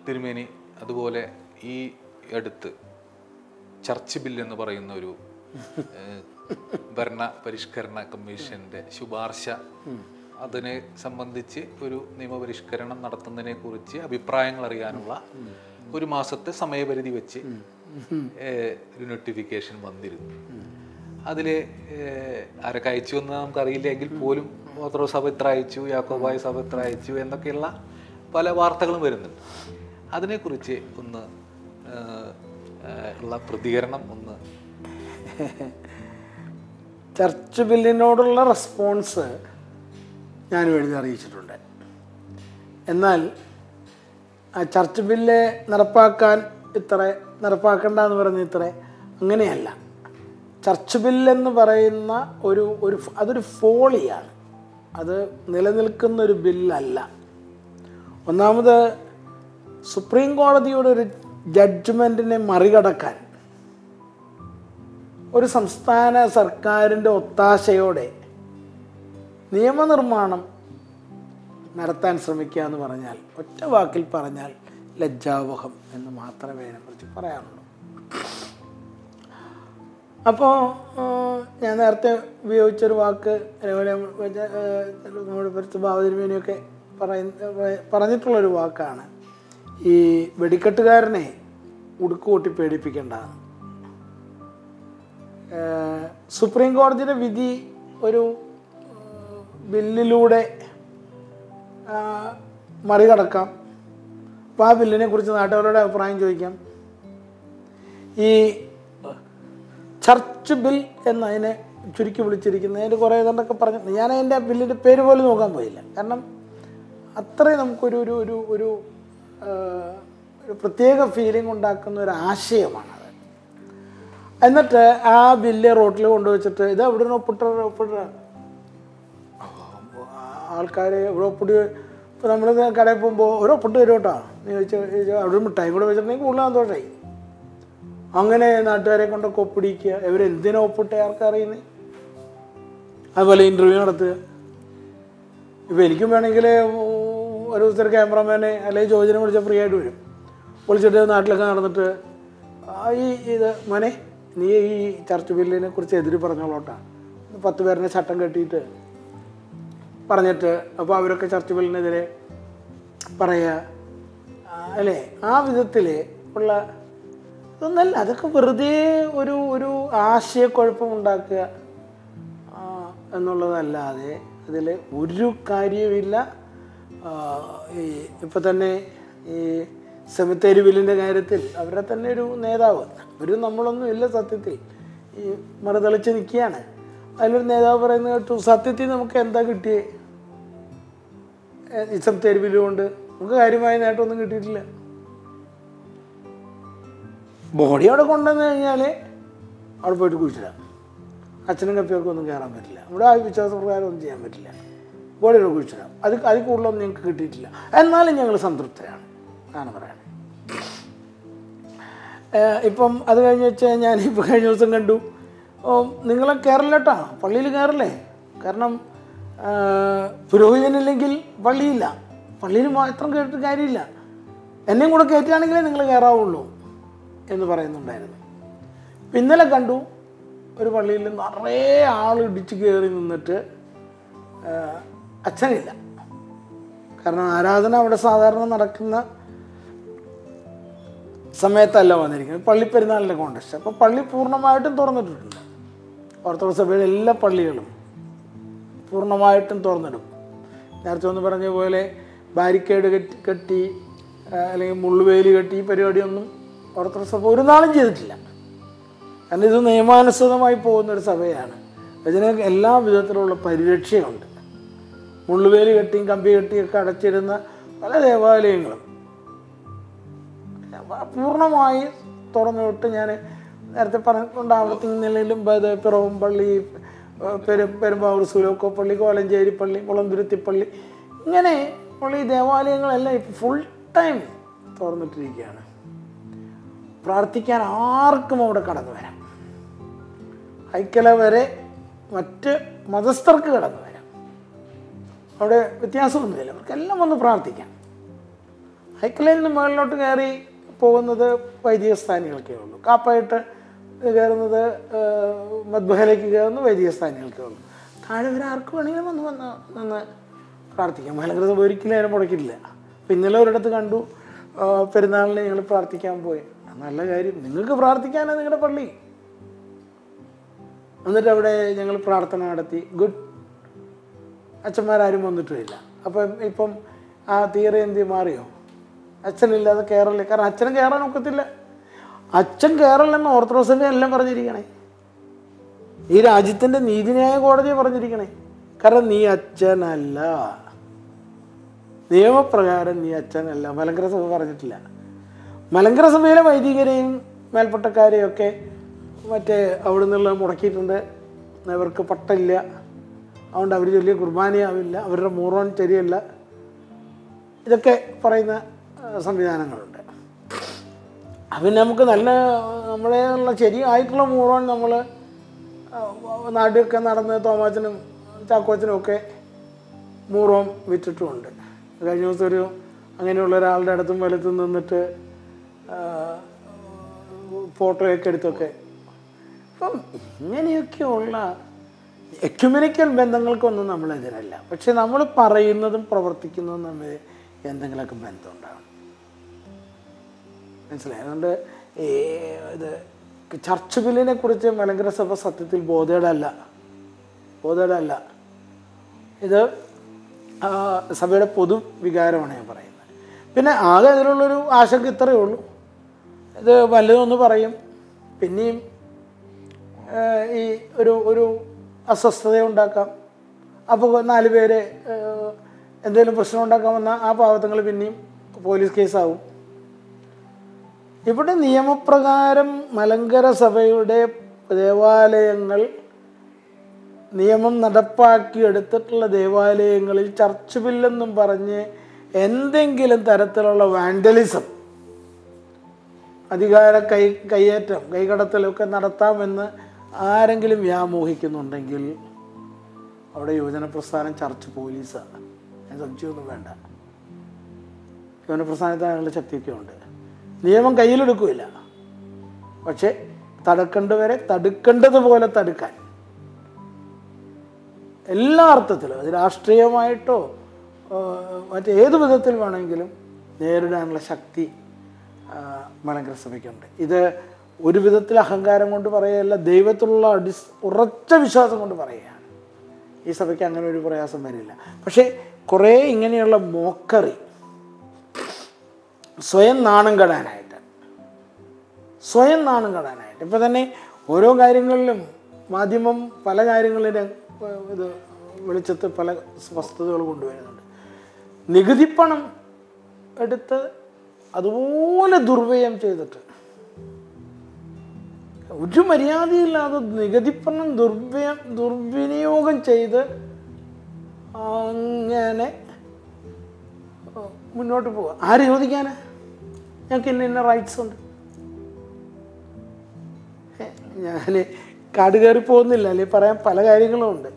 തിരുമേനി അതുപോലെ ഈ അടുത്ത് ചർച്ച് ബിൽ എന്ന് പറയുന്ന ഒരു ഏഹ്, ഭരണ പരിഷ്കരണ കമ്മീഷന്റെ ശുപാർശ അതിനെ സംബന്ധിച്ച് ഒരു നിയമപരിഷ്കരണം നടത്തുന്നതിനെ കുറിച്ച് അഭിപ്രായങ്ങൾ അറിയാനുള്ള ഒരു മാസത്തെ സമയപരിധി വെച്ച് ഏഹ്, ഒരു നോട്ടിഫിക്കേഷൻ വന്നിരുന്നു അതിൽ ആരൊക്കെ അയച്ചു എന്ന് നമുക്കറിയില്ല എങ്കിൽ പോലും ഓത്രോ സഭ ഇത്ര അയച്ചു യാക്കോബായ സഭ ഇത്ര അയച്ചു എന്നൊക്കെയുള്ള പല വാർത്തകളും വരുന്നുണ്ട് അതിനെക്കുറിച്ച് ഒന്ന് ഏഹ്, ഏഹ്, ഉള്ള പ്രതികരണം ഒന്ന് ചർച്ച് ബില്ലിനോടുള്ള റെസ്പോൺസ് ഞാനും എഴുതി അറിയിച്ചിട്ടുണ്ട് എന്നാൽ ആ ചർച്ച് ബില്ല് നടപ്പാക്കാൻ ഇത്ര നടപ്പാക്കണ്ട എന്ന് പറയുന്ന ഇത്ര അങ്ങനെയല്ല ചർച്ച് ബില്ലെന്ന് പറയുന്ന ഒരു ഒരു അതൊരു ഫോളിയാണ് അത് നിലനിൽക്കുന്ന ഒരു ബില്ലല്ല ഒന്നാമത് സുപ്രീം കോടതിയുടെ ഒരു ജഡ്ജ്മെൻറ്റിനെ മറികടക്കാൻ ഒരു സംസ്ഥാന സർക്കാരിൻ്റെ ഒത്താശയോടെ നിയമനിർമ്മാണം നടത്താൻ ശ്രമിക്കുക എന്ന് പറഞ്ഞാൽ ഒറ്റ വാക്കിൽ പറഞ്ഞാൽ ലജ്ജാവഹം എന്ന് മാത്രമേ അതിനെക്കുറിച്ച് പറയാനുള്ളൂ അപ്പോൾ ഞാൻ നേരത്തെ ഉപയോഗിച്ചൊരു വാക്ക് അതേപോലെ ഏഹ്, നമ്മുടെ പരിസ്ഥിതി ഭാവതിരുമേനിയൊക്കെ പറയുന്ന പറഞ്ഞിട്ടുള്ളൊരു വാക്കാണ് ഈ വെടിക്കെട്ടുകാരനെ ഉടുക്കുകൂട്ടി പേടിപ്പിക്കേണ്ടതാണ് ഏഹ് സുപ്രീം കോടതിയുടെ വിധി ഒരു ഏഹ് ബില്ലിലൂടെ ആഹ് മറികടക്കാം അപ്പോൾ ആ ബില്ലിനെ കുറിച്ച് നാട്ടുകാരുടെ അഭിപ്രായം ചോദിക്കാം ഈ ചർച്ച് ബിൽ എന്നതിനെ ചുരുക്കി വിളിച്ചിരിക്കുന്നത് അതിൻ്റെ കുറേ ഇതുണ്ടൊക്കെ പറഞ്ഞു ഞാൻ അതിൻ്റെ ബില്ലിൻ്റെ പേര് പോലും നോക്കാൻ പോയില്ല കാരണം അത്രയും നമുക്കൊരു ഒരു ഒരു ഒരു ആഹ് ഒരു പ്രത്യേക ഫീലിംഗ് ഉണ്ടാക്കുന്ന ഒരു ആശയമാണത് എന്നിട്ട് ആ ബില്ല് റോട്ടിൽ കൊണ്ടുവച്ചിട്ട് ഇത് എവിടെ നിന്ന് ഒപ്പിട്ട ഒപ്പിട്ട ആൾക്കാർ ഇവിടെ ഒപ്പിട്ട് ഇപ്പോൾ നമ്മൾ കടയിൽ പോകുമ്പോൾ ഒരു ഒപ്പിട്ട് തരും കേട്ടോ എന്ന് ചോദിച്ചാൽ ചോദിച്ചാൽ അവിടെ ഒരു മിഠായി കൂടെ വെച്ചിട്ടുണ്ടെങ്കിൽ കൂടുതൽ സന്തോഷമായി അങ്ങനെ നാട്ടുകാരെ കൊണ്ടൊക്കെ ഒപ്പിടിക്കുക ഇവരെന്തിനാ ഒപ്പിട്ട ആർക്കറിയുന്നത് അതുപോലെ ഇൻ്റർവ്യൂ നടത്തുക ഇപ്പോൾ എനിക്കും വേണമെങ്കിൽ ഒരു ദിവസത്തെ ക്യാമറമാനെ അല്ലെങ്കിൽ ജോജിനെ വിളിച്ചാൽ ഫ്രീ ആയിട്ട് വരും വിളിച്ചിട്ട് നാട്ടിലൊക്കെ നടന്നിട്ട് ആ ഈ ഇത് മോനെ നീ ഈ ചർച്ച് ബില്ലിനെ കുറിച്ച് എതിര് പറഞ്ഞോളോട്ടാ പത്ത് പേരിനെ ചട്ടം കെട്ടിയിട്ട് പറഞ്ഞിട്ട് അപ്പോൾ അവരൊക്കെ ചർച്ച് ബില്ലിനെതിരെ പറയുക ആ, അല്ലേ ആ വിധത്തിൽ ഉള്ള ഇതൊന്നല്ല അതൊക്കെ വെറുതെ ഒരു ഒരു ആശയക്കുഴപ്പം ഉണ്ടാക്കുക ആ, എന്നുള്ളതല്ലാതെ അതിൽ ഒരു കാര്യവുമില്ല ആ, ഈ ഇപ്പം തന്നെ ഈ സെമിത്തേരി ബില്ലിൻ്റെ കാര്യത്തിൽ അവരെ തന്നെ ഒരു നേതാവ് അവർ നമ്മളൊന്നും ഇല്ല സത്യത്തിൽ ഈ മറുതളിച്ച് നിൽക്കുകയാണ് അതിലൊരു നേതാവ് പറയുന്നത് കേട്ടു സത്യത്തിൽ നമുക്ക് എന്താ കിട്ടിയേ ഈ സെമിത്തേരി ബില്ല് കൊണ്ട് നമുക്ക് കാര്യമായ നേട്ടമൊന്നും കിട്ടിയിട്ടില്ല ബോഡി അവിടെ കൊണ്ടുവന്ന് കഴിഞ്ഞാൽ അവിടെ പോയിട്ട് കുഴിച്ചിടാം അച്ഛനും കപ്പിയൊക്കെ ഒന്നും കയറാൻ പറ്റില്ല നമ്മുടെ ആ വിശ്വാസപ്രകാരം ഒന്നും ചെയ്യാൻ പറ്റില്ല ബോഡി അവിടെ കുഴിച്ചിടാം അത് അതിൽ കൂടുതലൊന്നും ഞങ്ങൾക്ക് കിട്ടിയിട്ടില്ല എന്നാലും ഞങ്ങൾ സംതൃപ്തരാണ് ആണ് പറയുന്നത് ഏഹ് ഇപ്പം അത് കഴിഞ്ഞ് വെച്ചാൽ ഞാൻ ഇപ്പോൾ കഴിഞ്ഞ ദിവസം കണ്ടു ഓ നിങ്ങളെ കയറില്ലട്ടാ പള്ളിയിൽ കയറില്ലേ കാരണം ഏഹ് പുരോഹിതനില്ലെങ്കിൽ പള്ളിയില്ല പള്ളിയിൽ മാത്രം കേട്ടിട്ട് കാര്യമില്ല എന്നെയും കൂടെ കയറ്റുകയാണെങ്കിലേ നിങ്ങൾ കയറാവുള്ളൂ എന്ന് പറയുന്നുണ്ടായിരുന്നു ഇപ്പം ഇന്നലെ കണ്ടു ഒരു പള്ളിയിൽ നിറയെ ആൾ ഇടിച്ച് കയറി നിന്നിട്ട് ഏഹ് അച്ഛനില്ല കാരണം ആരാധന അവിടെ സാധാരണ നടക്കുന്ന സമയത്തല്ല വന്നിരിക്കുന്നത് പള്ളിപ്പെരുന്നാളിൻ്റെ കോണ്ടസ്റ്റ് അപ്പോൾ പള്ളി പൂർണ്ണമായിട്ടും തുറന്നിട്ടിട്ടുണ്ട് ഓർത്തഡോക്സ് സഭയുടെ എല്ലാ പള്ളികളും പൂർണ്ണമായിട്ടും തുറന്നിടും നേരത്തെ ഒന്ന് പറഞ്ഞ പോലെ ബാരിക്കേഡ് കെട്ടി കെട്ടി ആ, അല്ലെങ്കിൽ മുള്ളുവേലി കെട്ടി ഈ പരിപാടിയൊന്നും ഓർത്തഡോക്സ് സഭ ഒരു നാളും ചെയ്തിട്ടില്ല കാരണം ഇത് നിയമാനുസൃതമായി പോകുന്ന ഒരു സഭയാണ് ഇതിന് എല്ലാ വിധത്തിലുള്ള പരിരക്ഷയുണ്ട് മുള്ളുവേലി കെട്ടിയും കമ്പി കെട്ടിയും ഒക്കെ അടച്ചിരുന്ന പല ദേവാലയങ്ങളും പൂർണ്ണമായി തുറന്നുവിട്ട് ഞാൻ നേരത്തെ പറഞ്ഞിട്ടുണ്ട് ആവർത്തി നിലയിലും ഇത് പിറവം പള്ളി പെരു പെരുമ്പാവൂർ സുലോക്കോ പള്ളി കോലഞ്ചേരി പള്ളി കുളന്തുരുത്തി പള്ളി ഇങ്ങനെ ഉള്ള ഈ ദേവാലയങ്ങളെല്ലാം ഇപ്പോൾ ഫുൾ ടൈം തുറന്നിട്ടിരിക്കുകയാണ് പ്രാർത്ഥിക്കാൻ ആർക്കും അവിടെ കടന്നു വരാം ഹൈക്കല വരെ മറ്റ് മതസ്ഥർക്ക് കടന്നു വരാം അവിടെ വ്യത്യാസമൊന്നുമില്ല അവർക്കെല്ലാം വന്ന് പ്രാർത്ഥിക്കാം ഹൈക്കലയിൽ നിന്ന് മുകളിലോട്ട് കയറി പോകുന്നത് വൈദിക സ്ഥാനികൾക്കേ ഉള്ളൂ കാപ്പായിട്ട് കയറുന്നത് മദ്ബഹലേക്ക് കയറുന്ന വൈദിക സ്ഥാനികൾക്കേ ഉള്ളൂ താഴെ വരെ ആർക്ക് വേണമെങ്കിലും വന്ന് വന്ന് നിന്ന് പ്രാർത്ഥിക്കാം മലങ്കര സഭ ഒരിക്കലും അതിനെ മുടക്കില്ല അപ്പം ഇന്നലെ ഒരിടത്ത് കണ്ടു ആ, പെരുന്നാളിന് ഞങ്ങൾ പ്രാർത്ഥിക്കാൻ പോയി നല്ല കാര്യം നിങ്ങൾക്ക് പ്രാർത്ഥിക്കാനാണ് നിങ്ങളുടെ പള്ളി എന്നിട്ട് അവിടെ ഞങ്ങൾ പ്രാർത്ഥന നടത്തി ഗുഡ് അച്ഛന്മാരാരും വന്നിട്ടുമില്ല അപ്പം ഇപ്പം ആ തീരെ എന്തി മാറിയോ അച്ഛനില്ലാതെ കയറല്ലേ കാരണം അച്ഛനും കയറാൻ ഒക്കത്തില്ല അച്ഛൻ കയറല്ലെന്ന് ഓർത്തഡോക്സിൻ്റെ എല്ലാം പറഞ്ഞിരിക്കണേ ഈ രാജ്യത്തിൻ്റെ നീതിന്യായ കോടതി പറഞ്ഞിരിക്കണേ കാരണം നീ അച്ഛനല്ല നിയമപ്രകാരം നീ അച്ഛനല്ല മലങ്കര സഭ പറഞ്ഞിട്ടില്ല മലങ്കര സഭയിലെ വൈദികരെയും മേൽപ്പട്ടക്കാരെയും ഒക്കെ മറ്റേ അവിടെ നിന്നുള്ള മുടക്കിയിട്ടുണ്ട് അവർക്ക് പട്ടില്ല അതുകൊണ്ട് അവർ വലിയ കുർബാനയാവില്ല അവരുടെ മൂറോൺ ശരിയല്ല ഇതൊക്കെ പറയുന്ന ആ, സംവിധാനങ്ങളുണ്ട് അപ്പം നമുക്ക് നല്ല നമ്മുടെ ഉള്ള ശരിയായിട്ടുള്ള മൂറോൺ നമ്മൾ നാട്ടിലൊക്കെ നടന്ന് തോമാച്ചനും ചാക്കോച്ചനും ഒക്കെ മൂറോം വിറ്റിട്ടുമുണ്ട് കഴിഞ്ഞ ദിവസം ഒരു അങ്ങനെയുള്ള ഒരാളുടെ അടുത്തും വലത്തും നിന്നിട്ട് ആ, ഫോട്ടോയൊക്കെ എടുത്തൊക്കെ അപ്പം ഇങ്ങനെയൊക്കെയുള്ള എക്യുമെനിക്കൽ ബന്ധങ്ങൾക്കൊന്നും നമ്മളെതിരല്ല പക്ഷെ നമ്മൾ പറയുന്നതും പ്രവർത്തിക്കുന്നതും തമ്മിൽ എന്തെങ്കിലുമൊക്കെ ബന്ധം ഉണ്ടാകും മനസ്സിലായി അതുകൊണ്ട് ഈ ഇത് ചർച്ച് ബില്ലിനെ കുറിച്ച് മലങ്കര സഭ സത്യത്തിൽ ബോധേടല്ല ബോധേടല്ല ഇത് ആ, സഭയുടെ പൊതു വികാരമാണ് ഞാൻ പറയുന്നത് പിന്നെ ആകെ അതിലുള്ളൊരു ആശങ്ക ഇത്രയേ ഉള്ളൂ ഇത് വല്ലതൊന്ന് പറയും പിന്നെയും ആ, ഈ ഒരു ഒരു അസ്വസ്ഥത ഉണ്ടാക്കാം അപ്പോൾ നാല് പേര് ആ, എന്തെങ്കിലും പ്രശ്നം ഉണ്ടാക്കാൻ വന്നാൽ ആ പാവത്തങ്ങൾ പിന്നെയും പോലീസ് കേസാവും ഇവിടെ നിയമപ്രകാരം മലങ്കര സഭയുടെ ദേവാലയങ്ങൾ നിയമം നടപ്പാക്കി എടുത്തിട്ടുള്ള ദേവാലയങ്ങളിൽ ചർച്ച് ബില്ലെന്നും പറഞ്ഞ് എന്തെങ്കിലും തരത്തിലുള്ള വാൻഡലിസം അധികാര കൈ കയ്യേറ്റം കൈകടത്തലൊക്കെ നടത്താമെന്ന് ആരെങ്കിലും വ്യാമോഹിക്കുന്നുണ്ടെങ്കിൽ അവിടെ യുവജന പ്രസ്ഥാനം ചർച്ച് പോലീസാണ് അതിന് സംശയമൊന്നും വേണ്ട യുവജന പ്രസ്ഥാനത്തിന് അതിനുള്ള ശക്തിയൊക്കെ ഉണ്ട് നിയമം കയ്യിലെടുക്കില്ല പക്ഷെ തടുക്കേണ്ടവരെ തടുക്കേണ്ടതുപോലെ തടുക്കാൻ എല്ലാ അർത്ഥത്തിലും അത് രാഷ്ട്രീയമായിട്ടോ ആ, മറ്റേത് വിധത്തിൽ വേണമെങ്കിലും നേരിടാനുള്ള ശക്തി ആ, മലങ്കര സഭയ്ക്കുണ്ട് ഇത് ഒരു വിധത്തിൽ അഹങ്കാരം കൊണ്ട് പറയുകയല്ല ദൈവത്തിലുള്ള അടിസ് ഉറച്ച വിശ്വാസം കൊണ്ട് പറയുകയാണ് ഈ സഭയ്ക്ക് അങ്ങനെ ഒരു പ്രയാസം വരില്ല പക്ഷേ കുറേ ഇങ്ങനെയുള്ള മോക്കറി സ്വയം നാണം കെടാനായിട്ട് സ്വയം നാണം കെടാനായിട്ട് ഇപ്പം തന്നെ ഓരോ കാര്യങ്ങളിലും മാധ്യമം പല കാര്യങ്ങളിലും ഏഹ്, ഇത് വെളിച്ചത്ത് പല വസ്തുതകൾ കൊണ്ടുവരുന്നുണ്ട് നികുതിപ്പണം എടുത്ത് അതുപോലെ ദുർവ്യയം ചെയ്തിട്ട് ഒരു മര്യാദയില്ലാതെ നികുതിപ്പണം ദുർവ്യ ദുർവിനിയോഗം ചെയ്ത് അങ്ങനെ ഏഹ്, മുന്നോട്ട് പോവുക ആര് ചോദിക്കാനാ ഞങ്ങൾക്ക് ഇന്ന ഇന്ന റൈറ്റ്സ് ഉണ്ട് ഞാൻ കാട് കയറി പോകുന്നില്ല അല്ലെ പറയാൻ പല കാര്യങ്ങളും ഉണ്ട്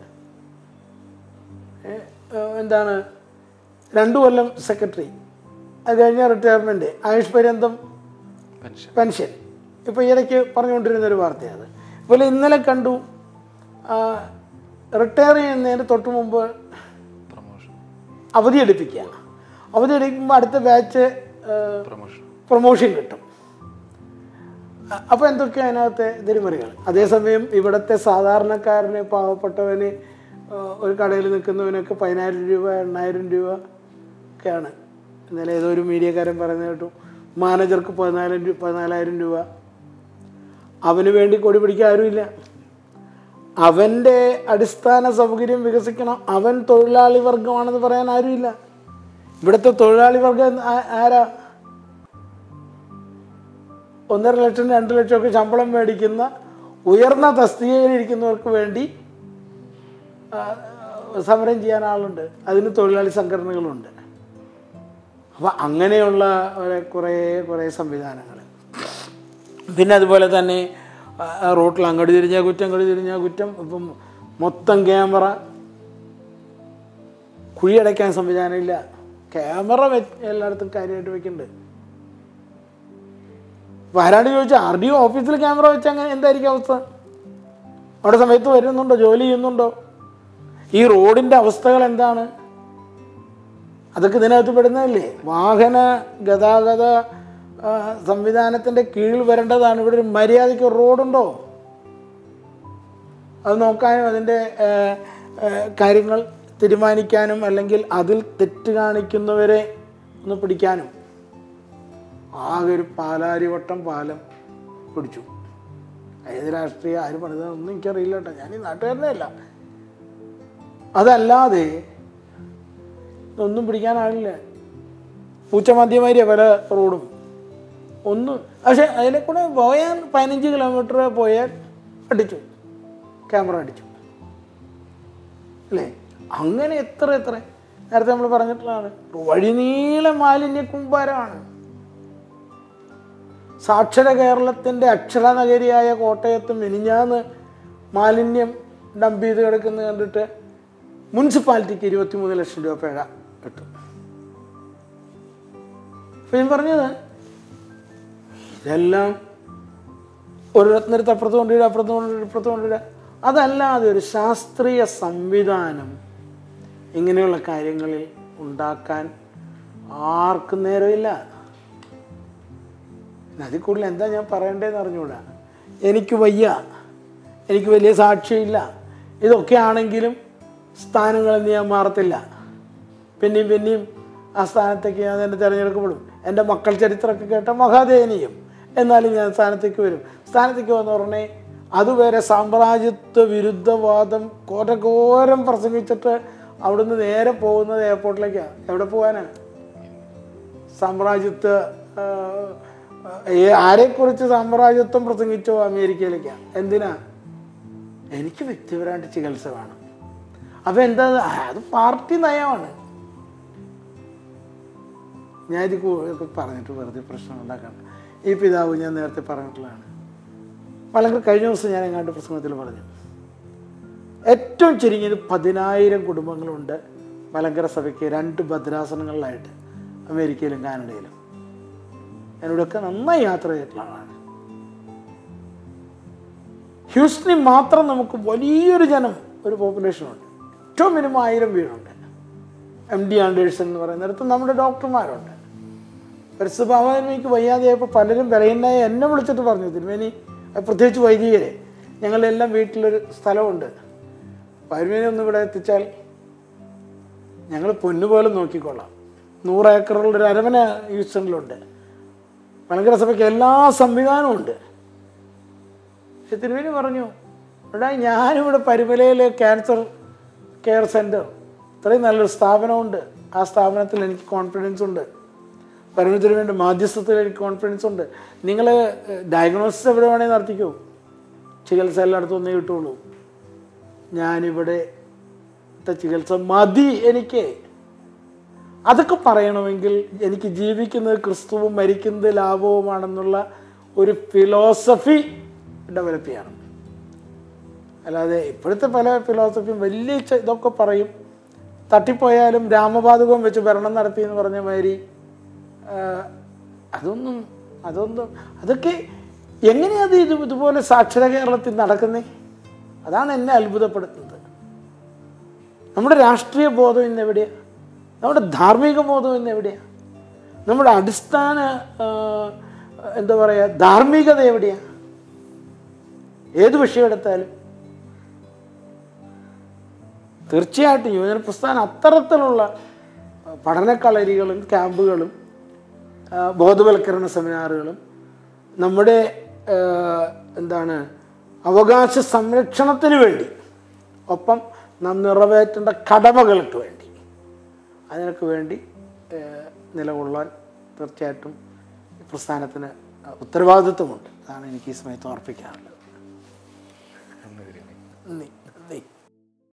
ഏ, ഏഹ്, എന്താണ് രണ്ടു കൊല്ലം സെക്രട്ടറി അത് കഴിഞ്ഞ റിട്ടയർമെൻറ്റ് ആയുഷ് പര്യന്തം പെൻഷൻ പെൻഷൻ ഇപ്പോൾ ഇടയ്ക്ക് പറഞ്ഞുകൊണ്ടിരുന്ന ഒരു വാർത്തയാണ് അതുപോലെ ഇന്നലെ കണ്ടു റിട്ടയർ ചെയ്യുന്നതിന് തൊട്ട് മുമ്പ് പ്രൊമോഷൻ അവധി എടുപ്പിക്കുക അവധി എടുക്കുമ്പോൾ അടുത്ത ബാച്ച് പ്രൊമോഷൻ പ്രൊമോഷൻ കിട്ടും അപ്പോൾ എന്തൊക്കെയാണ് അതിനകത്തെ തിരിമറികൾ അതേസമയം ഇവിടുത്തെ സാധാരണക്കാരന് പാവപ്പെട്ടവന് ആ, ഒരു കടയിൽ നിൽക്കുന്നവനൊക്കെ പതിനായിരം രൂപ എണ്ണായിരം രൂപ ഒക്കെയാണ് ഇന്നലെ ഏതോ ഒരു മീഡിയക്കാരൻ പറയുന്നത് കേട്ടു മാനേജർക്ക് പതിനായിരം രൂപ പതിനാലായിരം രൂപ അവന് വേണ്ടി കൊടി പിടിക്കാൻ ആരുമില്ല അവൻ്റെ അടിസ്ഥാന സൗകര്യം വികസിക്കണം അവൻ തൊഴിലാളി വർഗമാണെന്ന് പറയാൻ ആരുമില്ല ഇവിടുത്തെ തൊഴിലാളി വർഗം ആ- ആരാ ഒന്നര ലക്ഷം രണ്ട് ലക്ഷം ഒക്കെ ശമ്പളം മേടിക്കുന്ന ഉയർന്ന തസ്തികയിൽ ഇരിക്കുന്നവർക്ക് വേണ്ടി ആ, സമരം ചെയ്യാൻ ആളുണ്ട് അതിന് തൊഴിലാളി സംഘടനകളുണ്ട് അപ്പം അങ്ങനെയുള്ള ഒരു കുറേ കുറേ സംവിധാനങ്ങൾ പിന്നെ അതുപോലെ തന്നെ ആ, ആ റോട്ടിൽ അങ്ങോട്ട് തിരിഞ്ഞാൽ കുറ്റം അങ്ങോട്ട് തിരിഞ്ഞാൽ കുറ്റം ഇപ്പം മൊത്തം ക്യാമറ കുഴിയടയ്ക്കാൻ സംവിധാനമില്ല ക്യാമറ വെ എല്ലായിടത്തും കാര്യമായിട്ട് വെക്കുന്നുണ്ട് അപ്പോൾ ആരാണ്ട് ചോദിച്ചാൽ ആർ ഡി ഒ ഓഫീസിൽ ക്യാമറ വെച്ചാൽ അങ്ങനെ എന്തായിരിക്കും അവസ്ഥ അവിടെ സമയത്ത് വരുന്നുണ്ടോ ജോലി ചെയ്യുന്നുണ്ടോ ഈ റോഡിൻ്റെ അവസ്ഥകൾ എന്താണ് അതൊക്കെ ഇതിനകത്ത് പെടുന്നതല്ലേ വാഹന ഗതാഗത ആ, സംവിധാനത്തിൻ്റെ കീഴിൽ വരേണ്ടതാണ് ഇവിടെ ഒരു മര്യാദയ്ക്ക് ഒരു റോഡുണ്ടോ അത് നോക്കാനും അതിൻ്റെ ആ, ആ, കാര്യങ്ങൾ തീരുമാനിക്കാനും അല്ലെങ്കിൽ അതിൽ തെറ്റ് കാണിക്കുന്നവരെ ഒന്ന് പിടിക്കാനും ആകെ ഒരു പാലാരിവട്ടം പാലം പിടിച്ചു ഏത് രാഷ്ട്രീയ ആര് പണിതൊന്നും എനിക്കറിയില്ല കേട്ടോ ഞാൻ ഈ നാട്ടുകാരനെ അല്ല അതല്ലാതെ ഒന്നും പിടിക്കാനാവില്ല പൂച്ചമദ്യമാരിയ പല റോഡും ഒന്നും പക്ഷെ അതിലെ കൂടെ പോയാൽ പതിനഞ്ച് കിലോമീറ്റർ പോയാൽ അടിച്ചു ക്യാമറ അടിച്ചു അല്ലേ അങ്ങനെ എത്ര എത്ര നേരത്തെ നമ്മൾ പറഞ്ഞിട്ടുള്ളതാണ് വഴിനീള മാലിന്യ കുമ്പാരമാണ് സാക്ഷര കേരളത്തിൻ്റെ അക്ഷരനഗരിയായ കോട്ടയത്ത് മിനിഞ്ഞാന്ന് മാലിന്യം ഡംപ് ചെയ്ത് കിടക്കുന്നത് കണ്ടിട്ട് മുനിസിപ്പാലിറ്റിക്ക് ഇരുപത്തിമൂന്ന് ലക്ഷം രൂപ പിഴ കിട്ടും അപ്പം ഞാൻ പറഞ്ഞത് ഇതെല്ലാം ഒരിടത്തുനിന്നിടത്ത് അപ്പുറത്ത് കൊണ്ടിടുക അപ്പുറത്ത് കൊണ്ടിടുക ഇപ്പുറത്ത് കൊണ്ടിടുക അതല്ലാതെ ഒരു ശാസ്ത്രീയ സംവിധാനം ഇങ്ങനെയുള്ള കാര്യങ്ങളിൽ ഉണ്ടാക്കാൻ ആർക്കും നേരമില്ല അതിൽ കൂടുതൽ എന്താ ഞാൻ പറയണ്ടേന്ന് അറിഞ്ഞൂടാ എനിക്ക് വയ്യ എനിക്ക് വലിയ സാക്ഷിയില്ല ഇതൊക്കെ ആണെങ്കിലും സ്ഥാനങ്ങളിൽ ഞാൻ മാറത്തില്ല പിന്നെയും പിന്നെയും ആ സ്ഥാനത്തേക്ക് ഞാൻ തന്നെ തിരഞ്ഞെടുക്കപ്പെടും എൻ്റെ മക്കൾ ചരിത്രമൊക്കെ കേട്ട മഹാദേനീയം എന്നാലും ഞാൻ സ്ഥാനത്തേക്ക് വരും സ്ഥാനത്തേക്ക് വന്ന ഉടനെ അതുവരെ സാമ്രാജ്യത്വ വിരുദ്ധവാദം കോരഘോരം പ്രസംഗിച്ചിട്ട് അവിടുന്ന് നേരെ പോകുന്നത് എയർപോർട്ടിലേക്കാണ് എവിടെ പോകാനാണ് സാമ്രാജ്യത്വ ആ, ഏ, ആരെക്കുറിച്ച് സാമ്രാജ്യത്വം പ്രസംഗിച്ചോ അമേരിക്കയിലേക്കാണ് എന്തിനാ എനിക്ക് വ്യക്തിപരമായിട്ട് ചികിത്സ വേണം അപ്പം എന്താ അത്? ആ, അത് പാർട്ടി നയമാണ് ഞാൻ ഇത് കൂ- ഒക്കെ പറഞ്ഞിട്ട് വെറുതെ പ്രശ്നം ഉണ്ടാക്കണം ഈ പിതാവ് ഞാൻ നേരത്തെ പറഞ്ഞിട്ടുള്ളതാണ് വളരെ കഴിഞ്ഞ ദിവസം ഞാൻ എങ്ങാണ്ട് പ്രസംഗത്തിൽ പറഞ്ഞു ഏറ്റവും ചുരുങ്ങിയത് പതിനായിരം കുടുംബങ്ങളുണ്ട് മലങ്കര സഭയ്ക്ക് രണ്ട് ഭദ്രാസനങ്ങളിലായിട്ട് അമേരിക്കയിലും കാനഡയിലും ഞാനിവിടെയൊക്കെ നന്നായി യാത്ര ചെയ്തിട്ടുള്ള ആളാണ് ഹ്യൂസ്റ്റണിൽ മാത്രം നമുക്ക് വലിയൊരു ജനം ഒരു പോപ്പുലേഷനുണ്ട് ഏറ്റവും മിനിമം ആയിരം വീടുണ്ട് എം ഡി ആൻഡേഴ്സൺ എന്ന് പറയുന്നിടത്ത് നമ്മുടെ ഡോക്ടർമാരുണ്ട് പരിസ്ഥിതിക്ക് വയ്യാതെയായപ്പോൾ പലരും വിലയിന്നായി എന്നെ വിളിച്ചിട്ട് പറഞ്ഞു തിരുമേനി അത് പ്രത്യേകിച്ച് വൈദികരെ ഞങ്ങളെല്ലാം വീട്ടിലൊരു സ്ഥലമുണ്ട് പരുമേനി ഒന്ന് ഇവിടെ എത്തിച്ചാൽ ഞങ്ങൾ പൊന്നുപോലെ നോക്കിക്കൊള്ളാം നൂറ് ഏക്കറുള്ള ഒരു അരമന ഹ്യൂസ്റ്റണിലുണ്ട് മലങ്കര സഭയ്ക്ക് എല്ലാ സംവിധാനവും ഉണ്ട് പക്ഷെ തിരുവേനി പറഞ്ഞു എടാ ഞാനിവിടെ പരിമലയിൽ ക്യാൻസർ കെയർ സെൻറ്റർ ഇത്രയും നല്ലൊരു സ്ഥാപനമുണ്ട് ആ സ്ഥാപനത്തിൽ എനിക്ക് കോൺഫിഡൻസ് ഉണ്ട് പരിമിതിന് വേണ്ടി മാധ്യസ്ഥത്തിൽ എനിക്ക് കോൺഫിഡൻസ് ഉണ്ട് നിങ്ങൾ ഡയഗ്നോസിസ് എവിടെ വേണമെങ്കിൽ നടത്തിക്കോ ചികിത്സ എല്ലായിടത്തും ഒന്നേ കിട്ടുള്ളൂ ഞാനിവിടെ ത്തെ ചികിത്സ മതി എനിക്ക് അതൊക്കെ പറയണമെങ്കിൽ എനിക്ക് ജീവിക്കുന്നത് ക്രിസ്തുവും മരിക്കുന്നത് ലാഭവുമാണെന്നുള്ള ഒരു ഫിലോസഫി ഡെവലപ്പ് ചെയ്യണം അല്ലാതെ ഇപ്പോഴത്തെ പല ഫിലോസഫിയും വലിയ ച- ഇതൊക്കെ പറയും തട്ടിപ്പോയാലും രാമപാതകം വെച്ച് ഭരണം നടത്തി എന്ന് പറഞ്ഞ മാതിരി ആ, അതൊന്നും അതൊന്നും അതൊക്കെ എങ്ങനെയത് ഇത് ഇതുപോലെ സാക്ഷര കേരളത്തിൽ നടക്കുന്നേ അതാണ് എന്നെ അത്ഭുതപ്പെടുത്തുന്നത് നമ്മുടെ രാഷ്ട്രീയ ബോധം ഇന്ന് എവിടെയാണ് നമ്മുടെ ധാർമ്മിക ബോധം ഇന്ന് എവിടെയാണ് നമ്മുടെ അടിസ്ഥാന ആ, എന്താ പറയുക ധാർമ്മികത എവിടെയാണ് ഏത് വിഷയം എടുത്താലും തീർച്ചയായിട്ടും യുവജന പ്രസ്ഥാനം അത്തരത്തിലുള്ള പഠനക്കളരികളും ക്യാമ്പുകളും ആ, ബോധവൽക്കരണ സെമിനാറുകളും നമ്മുടെ ആ, എന്താണ് അവകാശ സംരക്ഷണത്തിന് വേണ്ടി ഒപ്പം നാം നിറവേറ്റേണ്ട കടമകൾക്ക് വേണ്ടി അതിനൊക്കെ വേണ്ടി ആ, നിലകൊള്ളാൻ തീർച്ചയായിട്ടും ഈ പ്രസ്ഥാനത്തിന് ഉത്തരവാദിത്വമുണ്ട് അതാണ് എനിക്ക് ഈ സമയത്ത് ഓർപ്പിക്കാനുള്ളത് എന്ന് കരുതി നന്ദി